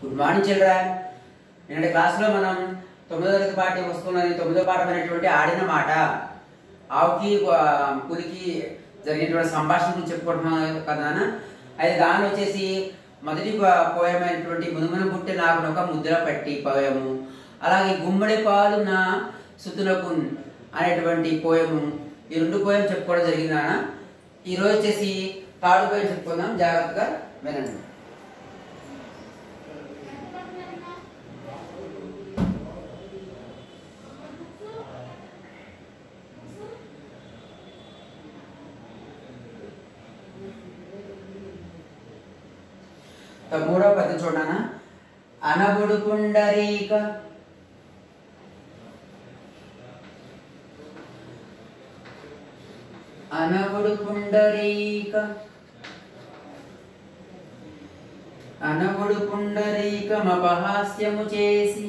Good morning children నిన్నటి క్లాస్లో మనం తొమ్మిదో తరగతి పాఠ్య వస్తున్నది తొమ్మిదో పాఠమైనటువంటి ఆడిన మాట ఆవుకి ఆ, పులికి జరిగినటువంటి సంభాషణ గురించి చెప్పుకుంటున్నాం కదా నాన్న? అయితే దాని వచ్చేసి మొదటి పోయం అయినటువంటి మునుమున పుట్టి నాకు ఒక ముద్ర పట్టి పోయము అలాగే గుమ్మడి పాలు నా సుతులకు అనేటువంటి పోయము ఈ రెండు పోయం చెప్పుకోవడం జరిగింది నాన్న ఈ రోజు వచ్చేసి థర్డ్ పోయం చెప్పుకుందాం జాగ్రత్తగా వినండి త- మూడవ పద్యం చూడనా అనబుడు పుండరీక అనబుడు పుండరీక అనబుడు పుండరీకమపహాస్యము చేసి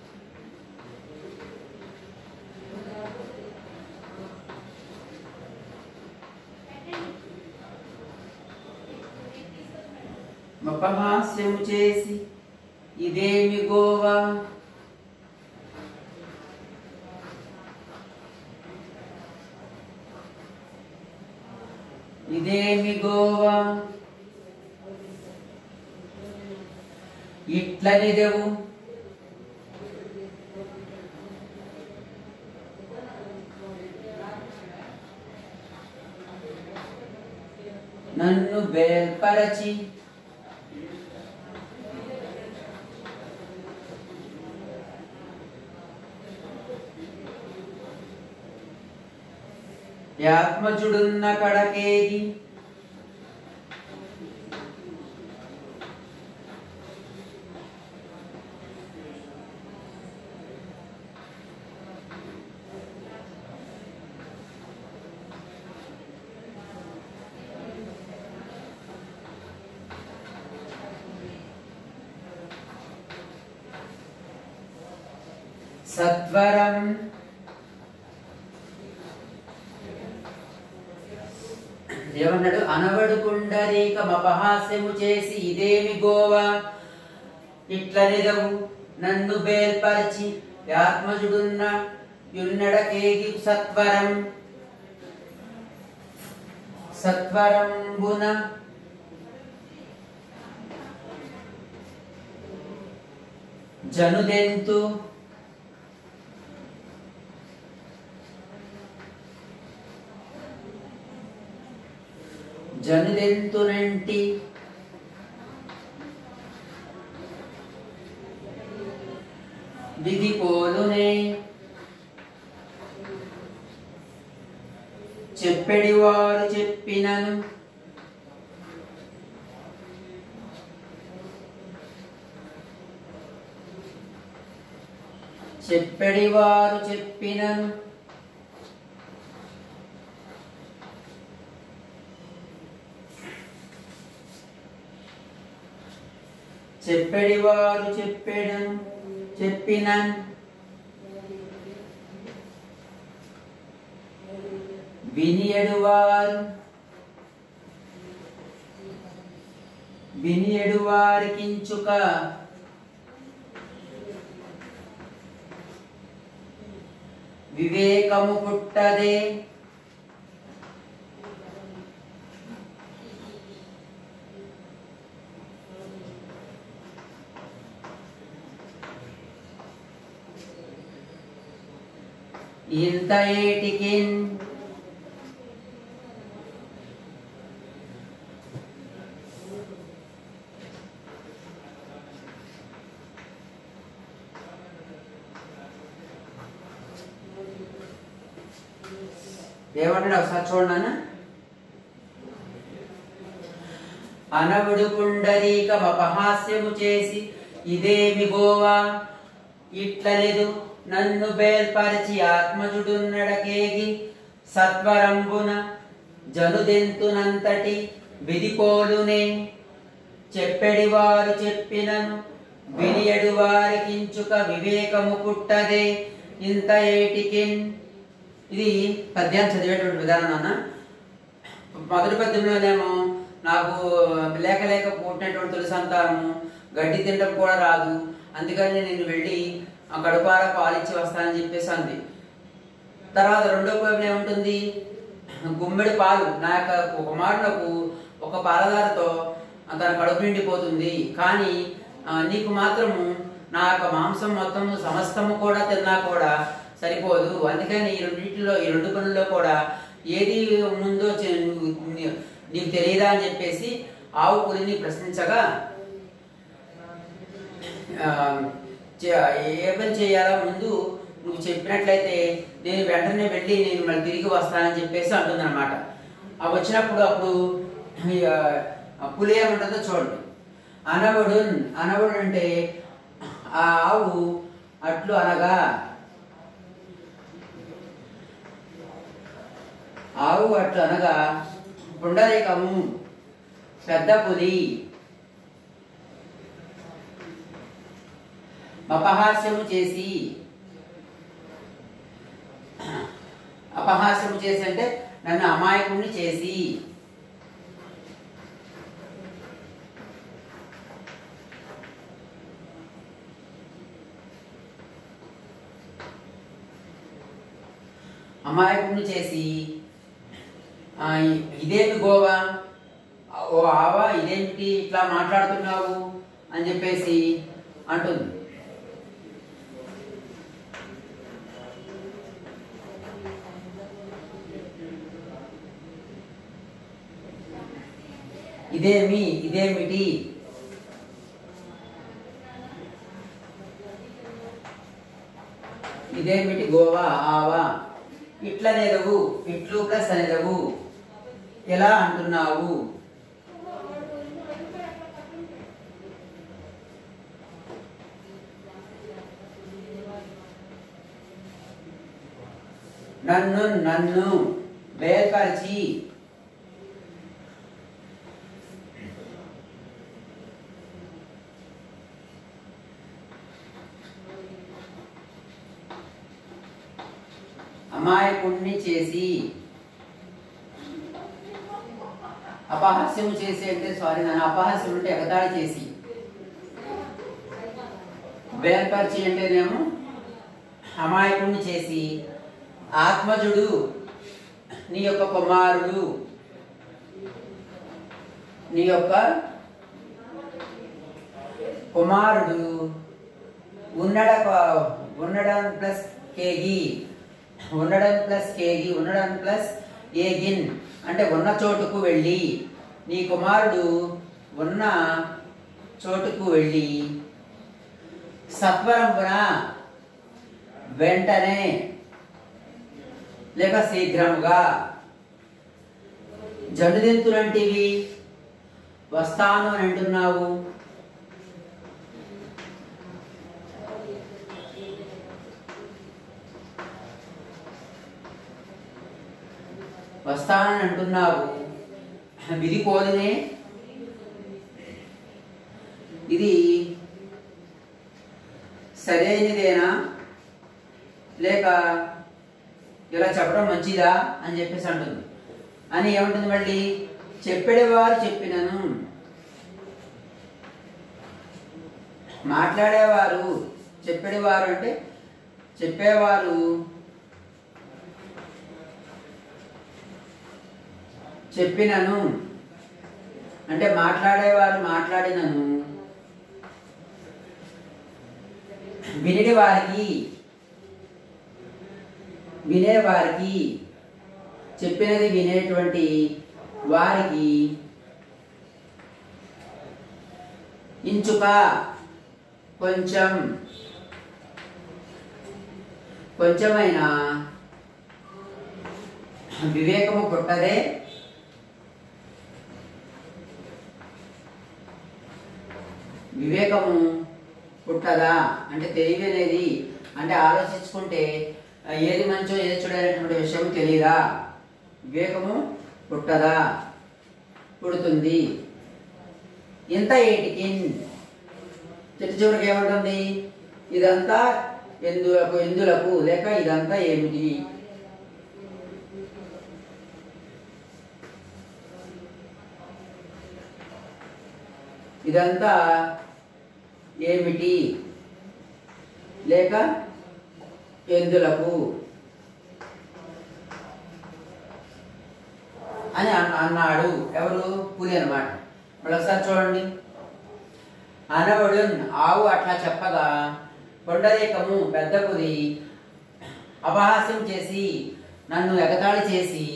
మపహాస్యము చేసి ఇదేమి గోవా ఇదేమి గోవా ఇట్లనిదెవు నన్ను బేల్పరచి యాత్మజుడున్న కడకేగి సత్వరం ఏమన్నాడు అనవడు పుండరీకం అపహాస్యము చేసి ఇదేమి గోవా ఇట్లనిదవు నన్ను బేల్పరిచి ఆత్మజుడున్న యున్నడకేగి సత్వరం సత్వరంబున జనుదెంతు జనుదెంతునంటి విధి పోలునే చెప్పెడివారు చెప్పినను చెప్పెడివారు చెప్పినను చెప్పెడివారు చెప్పెడను చెప్పిన వినియడువారు వినియడువారికించుక వివేకము పుట్టదే ఇంత ఏటికిన్ ఏమన్నాడు ఒకసారి చూడనా అనవుడు పుండరీకం అపహాస్యము చేసి ఇదేమి గోవా ఇట్లలేదు నన్ను బేల్పరిచి ఆత్మజుడున్నడకేగి సత్వరంబున జనుదెంతునంతటి విధిపోలునే చెప్పెడివారు చెప్పినను వినియడు వారికించుక వివేకము పుట్టదే ఇంత ఏటికిన్ ఇది పద్యాన్ని చదివేటువంటి విధానం నాన్న మొదటి పద్యంలోనేమో నాకు లేక లేక పుట్టినటువంటి తొలి సంతానము గడ్డి తినడం కూడా రాదు అందుకని నేను వెళ్ళి ఆ కడుపార పాలిచ్చి వస్తానని చెప్పేసి అంది తర్వాత రెండో వైపున ఏముంటుంది గుమ్మెడి పాలు నా యొక్క కుమారులకు ఒక పాలధారతో తన కడుపు నిండిపోతుంది కానీ ఆ, నీకు మాత్రము నా యొక్క మాంసం మొత్తము సమస్తము కూడా తిన్నా కూడా సరిపోదు అందుకని ఈ రెండింటిలో ఈ రెండు పనుల్లో కూడా ఏది ముందో చె- నువ్వు- నీ- నీకు తెలియదా అని చెప్పేసి ఆవు పులిని ప్రశ్నించగా ఆ, చే- ఏ పని చేయాలా ముందు నువ్వు చెప్పినట్లయితే నేను వెంటనే వెళ్ళి నేను మళ్ళీ తిరిగి వస్తానని చెప్పేసి అంటుంది అనమాట ఆ వచ్చినప్పుడు అప్పుడు ఈ, ఆ, ఆ పులి ఏమంటుందో చూడండి అనవడు అనవడు అంటే ఆ ఆవు అట్లు అనగా ఆవు అట్లు అనగా పుండరీకము పెద్ద పులి అపహాస్యము చేసి అపహాస్యము చేసి అంటే నన్ను అమాయకుణ్ణి చేసి అమాయకుణ్ణి చేసి ఆ, ఇ- ఇదేమి గోవా ఓ ఆవా ఇదేమిటి ఇట్లా మాట్లాడుతున్నావు అని చెప్పేసి అంటుంది ఇదేమి ఇదేమిటి ఇదేమిటి గోవా ఆవా ఇట్లనేదవు ఇట్లు ప్లస్ అనేదవు ఎలా అంటున్నావు నన్ను నన్ను బేర్పరిచి అమాయకుణ్ణి చేసి అపహాస్యము చేసి అంటే సారీ నన్ను అపహాస్యం అంటే ఎగతాళి చేసి బేర్పరిచి అంటేనేమో అమాయకుణ్ణి చేసి ఆత్మజుడు నీ యొక్క కుమారుడు నీ యొక్క కుమారుడు ఉన్నడ ఉండడం ప్లస్ కేగి ఉండడం ప్లస్ కేగి ఉండడం ప్లస్ ఏగిన్ అంటే ఉన్న చోటుకు వెళ్ళి నీ కుమారుడు ఉన్న చోటుకు వెళ్ళి సత్వరంపున వెంటనే లేక శీఘ్రముగా జడుదెంతులంటివి వస్తాను అని అంటున్నావు వస్తానని అంటున్నావు విధి కోదినే ఇది సరైనదేనా లేక ఇలా చెప్పడం మంచిదా అని చెప్పేసి అంటుంది అని ఏమంటుంది మళ్ళీ చెప్పేవారు చెప్పినను మాట్లాడేవారు చెప్పేవారు అంటే చెప్పేవారు చెప్పినను అంటే మాట్లాడేవారు మాట్లాడినను వినిడి వారికి వినేవారికి చెప్పినది వినేటువంటి వారికి ఇంచుక కొంచెం కొంచెమైన వివేకము పుట్టదే వివేకము పుట్టదా అంటే తెలివి అనేది అంటే ఆలోచించుకుంటే ఆ, ఏది మంచో ఏది చెడైనటువంటి విషయం తెలియదా వివేకము పుట్టదా పుడుతుంది ఇంత ఏటికి చిట్టు చివరికి ఏముంటుంది ఇదంతా ఎందులకు ఎందులకు లేక ఇదంతా ఏమిటి ఇదంతా ఏమిటి లేక ఎందులకు అని అన్న- అన్నాడు ఎవరు పులి అన్నమాట మళ్ళీ ఒకసారి చూడండి అనవడు ఆవు అట్లా చెప్పగా కొండరేకము పెద్ద పులి అపహాస్యం చేసి నన్ను ఎగతాళి చేసి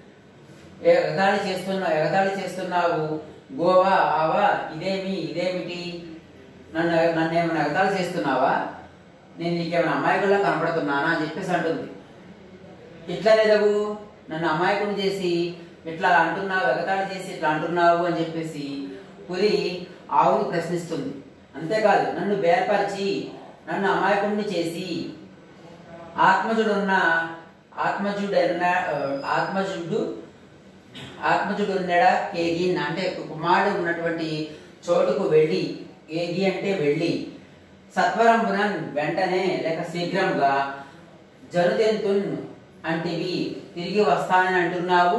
ఎగతాళి చేస్తున్నా ఎగతాళి చేస్తున్నావు గోవా ఆవా ఇదేమి ఇదేమిటి నన్ను నన్ను ఏమైనా ఎగతాళి చేస్తున్నావా నేను నీకేమైనా అమాయకుల్లా కనపడుతున్నానా అని చెప్పేసి అంటుంది ఇట్లా లేదవు నన్ను అమాయకుని చేసి ఇట్లా అంటున్నావు ఎగతాళి చేసి ఇట్లా అంటున్నావు అని చెప్పేసి పులి ఆవును ప్రశ్నిస్తుంది అంతేకాదు నన్ను బేర్పరిచి నన్ను అమాయకుడిని చేసి ఆత్మజుడున్న ఆత్మజుడన్న ఆత్మజుడు ఆత్మజుడు ఉన్నాడా కేగిన్ అంటే కుమారుడు ఉన్నటువంటి చోటుకు వెళ్ళి ఏగి అంటే వెళ్ళి సత్వరంపునన్ వెంటనే లేక శీఘ్రంగా జరుతెంతున్ అంటివి తిరిగి వస్తానని అంటున్నావు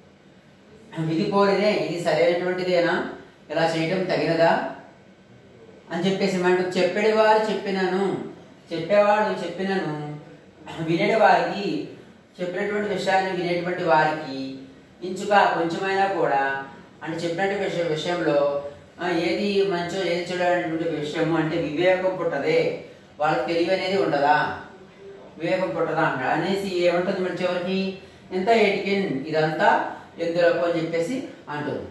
విధి కోరినే ఇది సరైనటువంటిదేనా ఇలా చేయడం తగినదా అని చెప్పేసి మనకు చెప్పేది వారు చెప్పినను చెప్పేవాడు చెప్పినను వినేటి వారికి చెప్పినటువంటి విషయాన్ని వినేటువంటి వారికి ఇంచుగా కొంచెమైనా కూడా అంటే చెప్పినటువంటి విషయం విషయంలో ఆ, ఏది మంచో ఏది చెడు అనేటువంటి విషయము అంటే వివేకం పుట్టదే వాళ్ళకి తెలివి అనేది ఉండదా వివేకం పుట్టదా అంట అనేసి ఏమంటుంది మరి చివరికి ఎంత ఎటికిన్ ఇదంతా ఎందులకు అని చెప్పేసి అంటుంది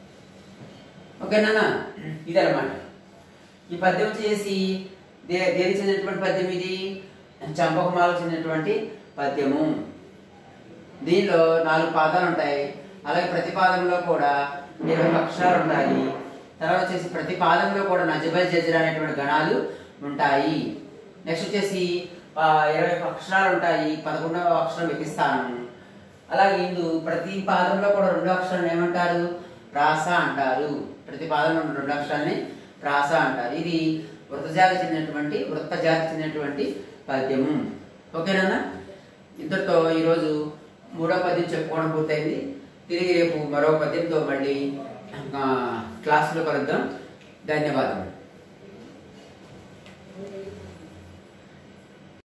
ఓకేనా ఇదన్నమాట ఈ పద్యం వచ్చేసి దే దేనికి చెందినటువంటి పద్యం ఇది చంపకుమాలకు చెందినటువంటి పద్యము దీనిలో నాలుగు పాదాలు ఉంటాయి అలాగే ప్రతి పాదంలో కూడా ఇరవై అక్షరాలు ఉంటాయి తర్వాత వచ్చేసి ప్రతి పాదంలో కూడా నజబై జజర అనేటువంటి గణాలు ఉంటాయి నెక్స్ట్ వచ్చేసి ఆ, ఇరవై ఒక్క అక్షరాలు ఉంటాయి పదకొండవ అక్షరం వెతిస్తాను అలాగే ఇందు ప్రతి పాదంలో కూడా రెండు అక్షరాలు ఏమంటారు ప్రాస అంటారు ప్రతి పాదంలో ఉన్న రెండు అక్షరాలని ప్రాస అంటారు ఇది వృత్తజాతికి చెందినటువంటి వృత్త జాతికి చెందినటువంటి పద్యము ఓకేనా ఇంతటితో ఈరోజు మూడో పద్యం చెప్పుకోవడం పూర్తయింది తిరిగి రేపు మరో పద్యంతో మళ్ళీ ఆ, క్లాసులో కలుద్దాం ధన్యవాదములు